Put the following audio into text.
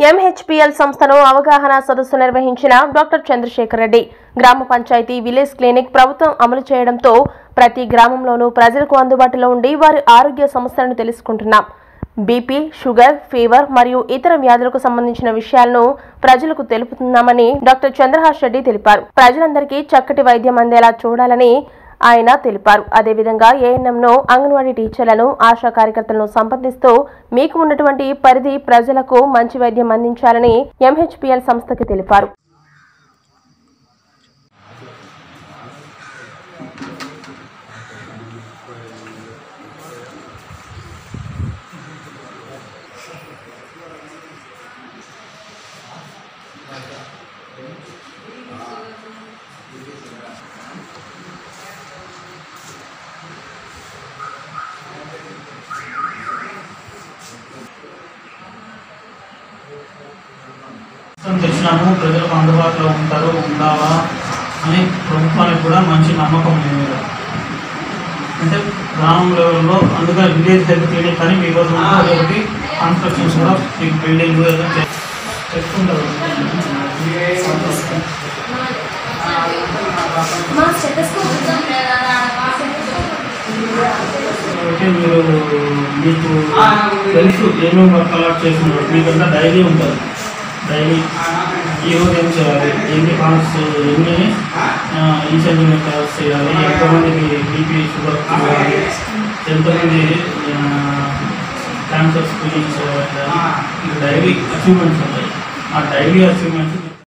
ఎంహెచ్పిఎల్ సంస్థను అవగాహన సదస్సు నిర్వహించిన డాక్టర్ చంద్రశేఖర్ రెడ్డి గ్రామ పంచాయతీ విలేజ్ క్లినిక్ ప్రభుత్వం అమలు చేయడంతో ప్రతి గ్రామంలోనూ ప్రజలకు అందుబాటులో ఉండి వారి ఆరోగ్య సమస్యలను తెలుసుకుంటున్నాం బీపీ షుగర్ ఫీవర్ మరియు ఇతర వ్యాధులకు సంబంధించిన విషయాలను ప్రజలకు తెలుపుతున్నామని డాక్టర్ చంద్రహాస్ రెడ్డి తెలిపారు ప్రజలందరికీ చక్కటి వైద్యం అందేలా చూడాలని ఆయన తెలిపారు అదేవిధంగా ఏఎన్ఎంను అంగన్వాడీ టీచర్లను ఆశా కార్యకర్తలను సంప్రదిస్తూ మీకు ఉన్నటువంటి పరిధి ప్రజలకు మంచి వైద్యం అందించాలని ఎంహెచ్పిఎల్ సంస్థకి తెలిపారు ప్రభుత్వం తెచ్చినాము ప్రజలకు అందుబాటులో ఉంటారు ఉండాలా అని ప్రభుత్వానికి కూడా మంచి నమ్మకం ఉంది మీద అంటే గ్రామం లెవెల్లో అందుకని విలేజ్ హెల్త్ క్లినిక్ అని మీ రోజు ఉంటుంది ఒకటి కన్స్ట్రక్షన్స్ కూడా మీకు బిల్డింగ్ ఏదో చే- చెప్తుంటారు ఓకే మీరు మీకు తెలుసు ఏమేమి వర్క్ అలాట్ చేస్తున్నారు మీకంతా డైలీ ఉంటుంది డైలీ ఈ రోజు ఏం చేయాలి ఎన్ని కాల్స్ ఎన్ని ఇన్సెంటివ్ కాల్స్ చేయాలి ఎంతమందికి బీపీ షుగర్ చేయాలి ఎంతమంది క్యాన్సర్ స్క్రీనింగ్ చేయాలి డైలీ అచీవ్మెంట్స్ ఉంటాయి ఆ డైలీ అచీవ్మెంట్స్